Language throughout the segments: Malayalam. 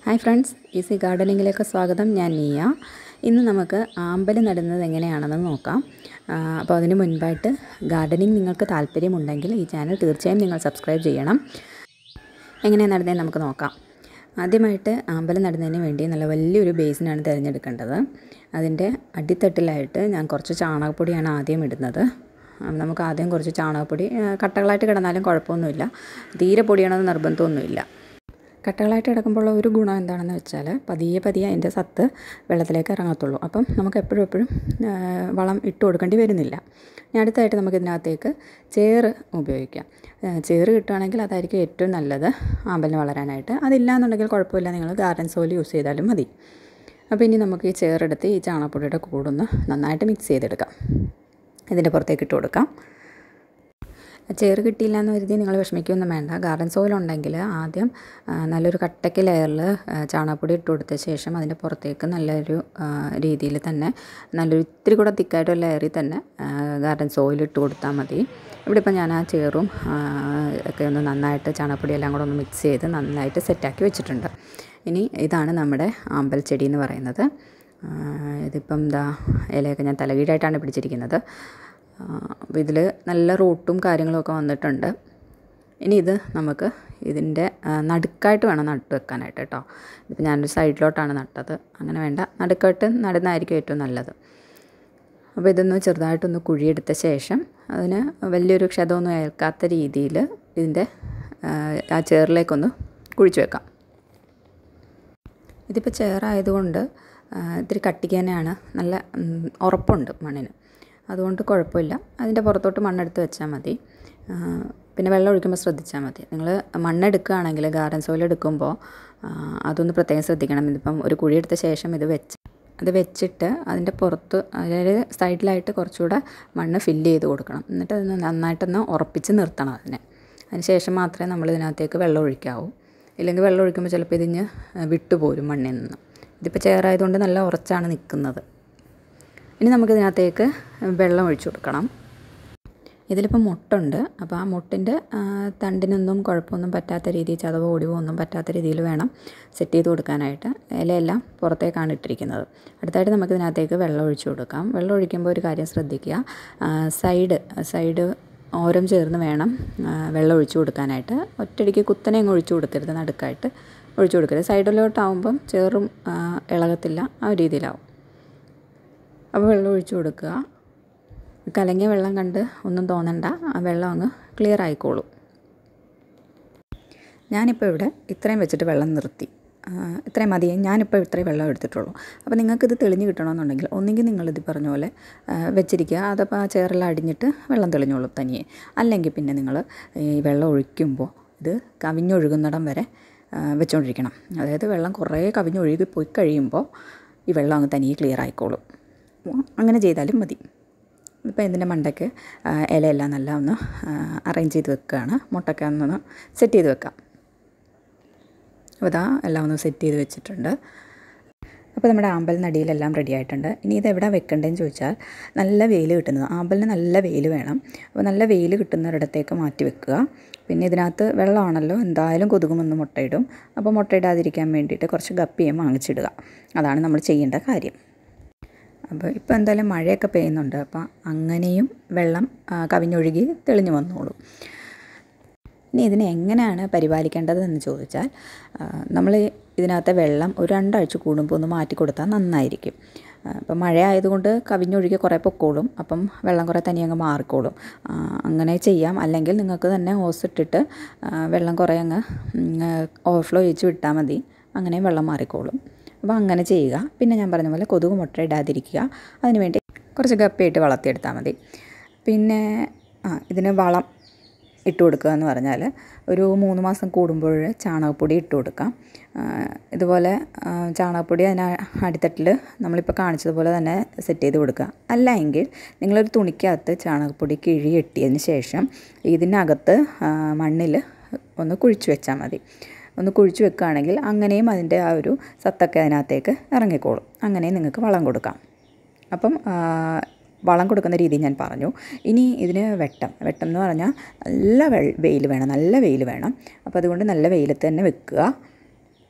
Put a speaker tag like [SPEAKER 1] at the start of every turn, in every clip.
[SPEAKER 1] ഹായ് ഫ്രണ്ട്സ് ഈസി ഗാർഡനിങ്ങിലേക്ക് സ്വാഗതം ഞാൻ നീയ ഇന്ന് നമുക്ക് ആമ്പൽ നടുന്നത് എങ്ങനെയാണെന്ന് നോക്കാം ആ, അപ്പോൾ അതിന് മുൻപായിട്ട് ഗാർഡനിങ് നിങ്ങൾക്ക് താല്പര്യമുണ്ടെങ്കിൽ ഈ ചാനൽ തീർച്ചയായും നിങ്ങൾ സബ്സ്ക്രൈബ് ചെയ്യണം എങ്ങനെയാണ് നടുന്നതെന്ന് നമുക്ക് നോക്കാം ആദ്യമായിട്ട് ആമ്പൽ നടുന്നതിന് വേണ്ടി നല്ല വലിയൊരു ബേസിനാണ് തിരഞ്ഞെടുക്കേണ്ടത് അതിൻ്റെ അടിത്തട്ടിലായിട്ട് ഞാൻ കുറച്ച് ചാണകപ്പൊടിയാണ് ആദ്യം ഇടുന്നത് ആ, നമുക്ക് ആദ്യം കുറച്ച് ചാണകപ്പൊടി ആ, കട്ടകളായിട്ട് കിടന്നാലും കുഴപ്പമൊന്നുമില്ല തീരെ പൊടിയണമെന്ന് നിർബന്ധമൊന്നുമില്ല കട്ടകളായിട്ട് കിടക്കുമ്പോൾ ഒരു ഗുണം എന്താണെന്ന് വെച്ചാൽ പതിയെ പതിയെ അതിൻ്റെ സത്ത് വെള്ളത്തിലേക്ക് ഇറങ്ങത്തുള്ളൂ അപ്പം നമുക്ക് എപ്പോഴും എപ്പോഴും ആ, വളം ഇട്ട് കൊടുക്കേണ്ടി വരുന്നില്ല ഇനി അടുത്തായിട്ട് നമുക്ക് ഇതിനകത്തേക്ക് ചേറ് ഉപയോഗിക്കാം ആ, ചേറ് കിട്ടുകയാണെങ്കിൽ അതായിരിക്കും ഏറ്റവും നല്ലത് ആമ്പലിന് വളരാനായിട്ട് അതില്ല എന്നുണ്ടെങ്കിൽ കുഴപ്പമില്ല നിങ്ങൾ ഗാർഡൻ സോയിൽ യൂസ് ചെയ്താലും മതി അപ്പോൾ ഇനി നമുക്ക് ഈ ചേറെടുത്ത് ഈ ചാണകപ്പൊടിയുടെ കൂടൊന്ന് നന്നായിട്ട് മിക്സ് ചെയ്തെടുക്കാം ഇതിൻ്റെ പുറത്തേക്ക് ഇട്ട് കൊടുക്കാം ചേറ് കിട്ടിയില്ല എന്ന് കരുതി നിങ്ങൾ വിഷമിക്കുകയൊന്നും വേണ്ട ഗാർഡൻ സോയിൽ ഉണ്ടെങ്കിൽ ആദ്യം ആ, നല്ലൊരു കട്ടയ്ക്ക് ലെയറിൽ ചാണകപ്പൊടി ഇട്ട് കൊടുത്ത ശേഷം അതിൻ്റെ പുറത്തേക്ക് നല്ലൊരു രീതിയിൽ തന്നെ നല്ലൊരു ഇത്തിരി കൂടെ തിക്കായിട്ടൊരു ലെയറിൽ തന്നെ ആ, ഗാർഡൻ സോയിൽ ഇട്ട് കൊടുത്താൽ മതി ഇവിടെ ഇപ്പം ഞാൻ ആ ചേറും ആ, ഒക്കെ ഒന്ന് നന്നായിട്ട് ചാണകപ്പൊടി എല്ലാം കൂടെ ഒന്ന് മിക്സ് ചെയ്ത് നന്നായിട്ട് സെറ്റാക്കി വെച്ചിട്ടുണ്ട് ഇനി ഇതാണ് നമ്മുടെ ആമ്പൽ ചെടി എന്ന് പറയുന്നത് ആ, ഇതിപ്പം എന്താ ഇലയൊക്കെ ഞാൻ തലകീഴായിട്ടാണ് പിടിച്ചിരിക്കുന്നത് അപ്പോൾ ഇതിൽ നല്ല റൂട്ടും കാര്യങ്ങളൊക്കെ വന്നിട്ടുണ്ട് ഇനി ഇത് നമുക്ക് ഇതിൻ്റെ ആ, നടുക്കായിട്ട് വേണം നട്ട് വെക്കാനായിട്ട് കേട്ടോ ഇതിപ്പോൾ ഞാനൊരു സൈഡിലോട്ടാണ് നട്ടത് അങ്ങനെ വേണ്ട നടുക്കായിട്ട് നടുന്നതായിരിക്കും ഏറ്റവും നല്ലത് അപ്പോൾ ഇതൊന്ന് ചെറുതായിട്ടൊന്ന് കുഴിയെടുത്ത ശേഷം അതിന് വലിയൊരു ക്ഷതമൊന്നും ഏൽക്കാത്ത രീതിയിൽ ഇതിൻ്റെ ആ, ആ ചേറിലേക്കൊന്ന് കുഴിച്ചു വെക്കാം ഇതിപ്പോൾ ചേറായതുകൊണ്ട് ആ, ഇത്തിരി കട്ടിക്ക് തന്നെയാണ് നല്ല ഉം, ഉറപ്പുണ്ട് മണ്ണിന് അതുകൊണ്ട് കുഴപ്പമില്ല അതിൻ്റെ പുറത്തോട്ട് മണ്ണെടുത്ത് വെച്ചാൽ മതി ആ, പിന്നെ വെള്ളം ഒഴിക്കുമ്പോൾ ശ്രദ്ധിച്ചാൽ മതി നിങ്ങൾ മണ്ണെടുക്കുകയാണെങ്കിൽ ഗാർഡൻ സോയിൽ എടുക്കുമ്പോൾ ആ, അതൊന്ന് പ്രത്യേകം ശ്രദ്ധിക്കണം ഇതിപ്പം ഒരു കുഴി എടുത്ത ശേഷം ഇത് വെച്ച് അത് വെച്ചിട്ട് അതിൻ്റെ പുറത്ത് അതായത് സൈഡിലായിട്ട് കുറച്ചുകൂടെ മണ്ണ് ഫില്ല് ചെയ്ത് കൊടുക്കണം എന്നിട്ട് അതൊന്ന് നന്നായിട്ടൊന്ന് ഉറപ്പിച്ച് നിർത്തണം അതിനെ അതിന് ശേഷം മാത്രമേ നമ്മൾ ഇതിനകത്തേക്ക് വെള്ളം ഒഴിക്കാവൂ ഇല്ലെങ്കിൽ വെള്ളം ഒഴിക്കുമ്പോൾ ചിലപ്പോൾ ഇതിഞ്ഞ് വിട്ടുപോരും മണ്ണിൽ നിന്ന് ഇതിപ്പോൾ ചേറായതുകൊണ്ട് നല്ല ഉറച്ചാണ് നിൽക്കുന്നത് ഇനി നമുക്കിതിനകത്തേക്ക് വെള്ളം ഒഴിച്ചു കൊടുക്കണം ഇതിലിപ്പോൾ മുട്ടുണ്ട് അപ്പോൾ ആ മുട്ടിൻ്റെ തണ്ടിനൊന്നും കുഴപ്പമൊന്നും പറ്റാത്ത രീതിയിൽ ചതവോ ഒടിവോ ഒന്നും പറ്റാത്ത രീതിയിൽ വേണം സെറ്റ് ചെയ്ത് കൊടുക്കാനായിട്ട് ഇലയെല്ലാം പുറത്തേക്കാണ് ഇട്ടിരിക്കുന്നത് അടുത്തായിട്ട് നമുക്കിതിനകത്തേക്ക് വെള്ളം ഒഴിച്ചു കൊടുക്കാം വെള്ളം ഒഴിക്കുമ്പോൾ ഒരു കാര്യം ശ്രദ്ധിക്കുക ആ, സൈഡ് സൈഡ് ഓരം ചേർന്ന് വേണം ആ, വെള്ളം ഒഴിച്ചു കൊടുക്കാനായിട്ട് ഒറ്റയടിക്ക് കുത്തനെ അങ്ങ് ഒഴിച്ചു കൊടുക്കരുത് നടുക്കായിട്ട് ഒഴിച്ചു കൊടുക്കരുത് സൈഡിലോട്ടാവുമ്പം ചേറും ആ, ഇളകത്തില്ല ആ ഒരു രീതിയിലാവും അപ്പോൾ വെള്ളം ഒഴിച്ചു കൊടുക്കുക കലങ്ങിയ വെള്ളം കണ്ട് ഒന്നും തോന്നണ്ട ആ വെള്ളം അങ്ങ് ക്ലിയർ ആയിക്കോളും ഞാനിപ്പോൾ ഇവിടെ ഇത്രയും വെച്ചിട്ട് വെള്ളം നിർത്തി ആ, ഇത്രയും മതിയെ ഞാനിപ്പോൾ ഇത്രയും വെള്ളം എടുത്തിട്ടുള്ളൂ അപ്പോൾ നിങ്ങൾക്കിത് തെളിഞ്ഞ് കിട്ടണമെന്നുണ്ടെങ്കിൽ ഒന്നുകിൽ നിങ്ങളിത് പറഞ്ഞ പോലെ ആ, വെച്ചിരിക്കുക അതപ്പോൾ ആ ചേറെല്ലാം അടിഞ്ഞിട്ട് വെള്ളം തെളിഞ്ഞോളും തനിയെ അല്ലെങ്കിൽ പിന്നെ നിങ്ങൾ ഈ വെള്ളം ഒഴിക്കുമ്പോൾ ഇത് കവിഞ്ഞൊഴുകുന്നിടം വരെ ആ, വെച്ചുകൊണ്ടിരിക്കണം അതായത് വെള്ളം കുറേ കവിഞ്ഞൊഴുകി പോയി കഴിയുമ്പോൾ ഈ വെള്ളം അങ്ങ് തനിയെ ക്ലിയർ ആയിക്കോളും അങ്ങനെ ചെയ്താലും മതി ഇപ്പോൾ ഇതിൻ്റെ മണ്ടയ്ക്ക് ആ, ഇലയെല്ലാം നല്ല ഒന്ന് അറേഞ്ച് ചെയ്ത് വെക്കുകയാണ് മുട്ടൊക്കെ ഒന്നൊന്ന് സെറ്റ് ചെയ്ത് വെക്കാം അപ്പോൾ ഇതാ എല്ലാം ഒന്ന് സെറ്റ് ചെയ്ത് വെച്ചിട്ടുണ്ട് അപ്പോൾ നമ്മുടെ ആമ്പൽ നടിയിലെല്ലാം റെഡി ആയിട്ടുണ്ട് ഇനി ഇത് എവിടെ വെക്കേണ്ടതെന്ന് ചോദിച്ചാൽ നല്ല വെയിൽ കിട്ടുന്നത് ആമ്പലിന് നല്ല വെയിൽ വേണം അപ്പോൾ നല്ല വെയിൽ കിട്ടുന്നൊരിടത്തേക്ക് മാറ്റി വെക്കുക പിന്നെ ഇതിനകത്ത് വെള്ളമാണല്ലോ എന്തായാലും കൊതുകുമെന്ന് മുട്ടയിടും അപ്പോൾ മുട്ടയിടാതിരിക്കാൻ വേണ്ടിയിട്ട് കുറച്ച് ഗപ്പിയും വാങ്ങിച്ചിടുക അതാണ് നമ്മൾ ചെയ്യേണ്ട കാര്യം അപ്പോൾ ഇപ്പോൾ എന്തായാലും മഴയൊക്കെ പെയ്യുന്നുണ്ട് അപ്പോൾ അങ്ങനെയും വെള്ളം ആ, കവിഞ്ഞൊഴുകി തെളിഞ്ഞു വന്നോളും ഇനി ഇതിനെ എങ്ങനെയാണ് പരിപാലിക്കേണ്ടത് എന്ന് ചോദിച്ചാൽ നമ്മൾ ഇതിനകത്തെ വെള്ളം ഒരു രണ്ടാഴ്ച കൂടുമ്പോൾ ഒന്ന് മാറ്റി കൊടുത്താൽ നന്നായിരിക്കും ആ, ഇപ്പം മഴ ആയതുകൊണ്ട് കവിഞ്ഞൊഴുകി കുറേ പൊക്കോളും അപ്പം വെള്ളം കുറേ തനിയെ അങ്ങ് മാറിക്കോളും ആ, അങ്ങനെ ചെയ്യാം അല്ലെങ്കിൽ നിങ്ങൾക്ക് തന്നെ ഹോസ് ഇട്ടിട്ട് ആ, വെള്ളം കുറേ അങ്ങ് ഓവർഫ്ലോ ചെയ്യിച്ച് വിട്ടാൽ മതി അങ്ങനെയും വെള്ളം മാറിക്കോളും അപ്പോൾ അങ്ങനെ ചെയ്യുക പിന്നെ ഞാൻ പറഞ്ഞ പോലെ കൊതുക് മുട്ട ഇടാതിരിക്കുക അതിനുവേണ്ടി കുറച്ച് ഗപ്പിയിട്ട് വളർത്തിയെടുത്താൽ മതി പിന്നെ ആ ഇതിന് വളം ഇട്ട് കൊടുക്കുക എന്ന് പറഞ്ഞാൽ ഒരു മൂന്ന് മാസം കൂടുമ്പോൾ ചാണകപ്പൊടി ഇട്ട് കൊടുക്കാം ആ, ഇതുപോലെ ആ, ചാണകപ്പൊടി അതിന് അടിത്തട്ടിൽ നമ്മളിപ്പോൾ കാണിച്ചതുപോലെ തന്നെ സെറ്റ് ചെയ്ത് കൊടുക്കുക അല്ല എങ്കിൽ നിങ്ങളൊരു തുണിക്കകത്ത് ചാണകപ്പൊടി കിഴി കെട്ടിയതിന് ശേഷം ഇതിനകത്ത് മണ്ണിൽ ഒന്ന് കുഴിച്ച് വെച്ചാൽ മതി ഒന്ന് കുഴിച്ച് വെക്കുകയാണെങ്കിൽ അങ്ങനെയും അതിൻ്റെ ആ ഒരു സത്തൊക്കെ അതിനകത്തേക്ക് ഇറങ്ങിക്കോളും അങ്ങനെയും നിങ്ങൾക്ക് വളം കൊടുക്കാം അപ്പം ആ, വളം കൊടുക്കുന്ന രീതി ഞാൻ പറഞ്ഞു ഇനി ഇതിന് വെട്ടം വെട്ടം എന്ന് പറഞ്ഞാൽ നല്ല വെയിൽ വേണം നല്ല വെയിൽ വേണം അപ്പോൾ അതുകൊണ്ട് നല്ല വെയിലത്ത് തന്നെ വെക്കുക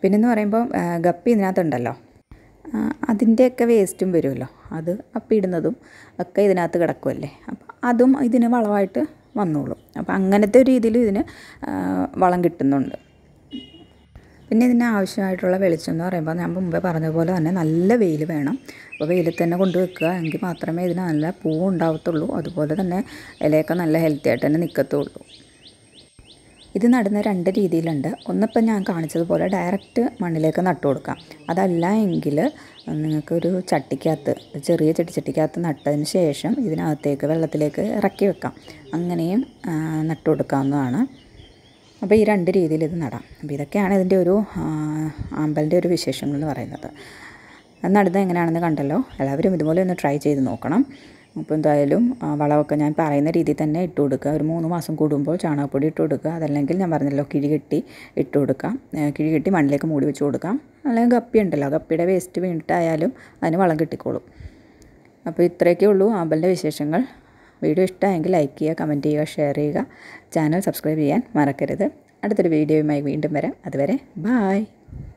[SPEAKER 1] പിന്നെന്ന് പറയുമ്പോൾ ആ, ഗപ്പി ഇതിനകത്തുണ്ടല്ലോ ആ, അതിൻ്റെയൊക്കെ വേസ്റ്റും വരുമല്ലോ അത് അപ്പിയിടുന്നതും ഒക്കെ ഇതിനകത്ത് കിടക്കുമല്ലേ അപ്പം അതും ഇതിന് വളമായിട്ട് വന്നോളും അപ്പം അങ്ങനത്തെ ഒരു രീതിയിൽ ഇതിന് ആ, വളം കിട്ടുന്നുണ്ട് പിന്നെ ഇതിന് ആവശ്യമായിട്ടുള്ള വെളിച്ചം എന്ന് പറയുമ്പോൾ ഞാൻ മുമ്പേ പറഞ്ഞ പോലെ തന്നെ നല്ല വെയിൽ വേണം അപ്പോൾ വെയിലത്ത് തന്നെ കൊണ്ട് വെക്കുക എങ്കിൽ മാത്രമേ ഇതിന് നല്ല പൂവ് ഉണ്ടാവത്തുള്ളൂ അതുപോലെ തന്നെ ഇലയൊക്കെ നല്ല ഹെൽത്തി ആയിട്ട് തന്നെ നിൽക്കത്തുള്ളൂ ഇത് നടുന്ന രണ്ട് രീതിയിലുണ്ട് ഒന്നിപ്പം ഞാൻ കാണിച്ചതുപോലെ ഡയറക്റ്റ് മണ്ണിലേക്ക് നട്ടു കൊടുക്കാം അതല്ല എങ്കിൽ നിങ്ങൾക്കൊരു ചട്ടിക്കകത്ത് ചെറിയ ചെടിച്ചട്ടിക്കകത്ത് നട്ടതിന് ശേഷം ഇതിനകത്തേക്ക് വെള്ളത്തിലേക്ക് ഇറക്കി വെക്കാം അങ്ങനെയും ആ, നട്ടു കൊടുക്കാവുന്നതാണ് അപ്പോൾ ഈ രണ്ട് രീതിയിൽ ഇത് നടാം അപ്പോൾ ഇതൊക്കെയാണ് ഇതിൻ്റെ ഒരു ആ, ആമ്പലിൻ്റെ ഒരു വിശേഷങ്ങൾ എന്ന് പറയുന്നത് അത് നടുന്നത് എങ്ങനെയാണെന്ന് കണ്ടല്ലോ എല്ലാവരും ഇതുപോലെ ഒന്ന് ട്രൈ ചെയ്ത് നോക്കണം അപ്പോൾ എന്തായാലും ആ, വളമൊക്കെ ഞാൻ പറയുന്ന രീതിയിൽ തന്നെ ഇട്ട് കൊടുക്കുക ഒരു മൂന്ന് മാസം കൂടുമ്പോൾ ചാണകപ്പൊടി ഇട്ട് കൊടുക്കുക അതല്ലെങ്കിൽ ഞാൻ പറഞ്ഞല്ലോ കിഴി കെട്ടി ഇട്ട് കൊടുക്കാം ഏ, കിഴി കെട്ടി മണ്ണിലേക്ക് മൂടി വെച്ച് കൊടുക്കാം അല്ലെങ്കിൽ ഗപ്പി ഉണ്ടല്ലോ ഗപ്പിയുടെ വേസ്റ്റ് വീണിട്ടായാലും അതിന് വളം കിട്ടിക്കോളും അപ്പോൾ ഇത്രയൊക്കെ ഉള്ളൂ ആമ്പലിൻ്റെ വിശേഷങ്ങൾ വീഡിയോ ഇഷ്ടമായെങ്കിൽ ലൈക്ക് ചെയ്യുക കമൻറ്റ് ചെയ്യുക ഷെയർ ചെയ്യുക ചാനൽ സബ്സ്ക്രൈബ് ചെയ്യാൻ മറക്കരുത് അടുത്തൊരു വീഡിയോയുമായി വീണ്ടും വരാം അതുവരെ ബായ്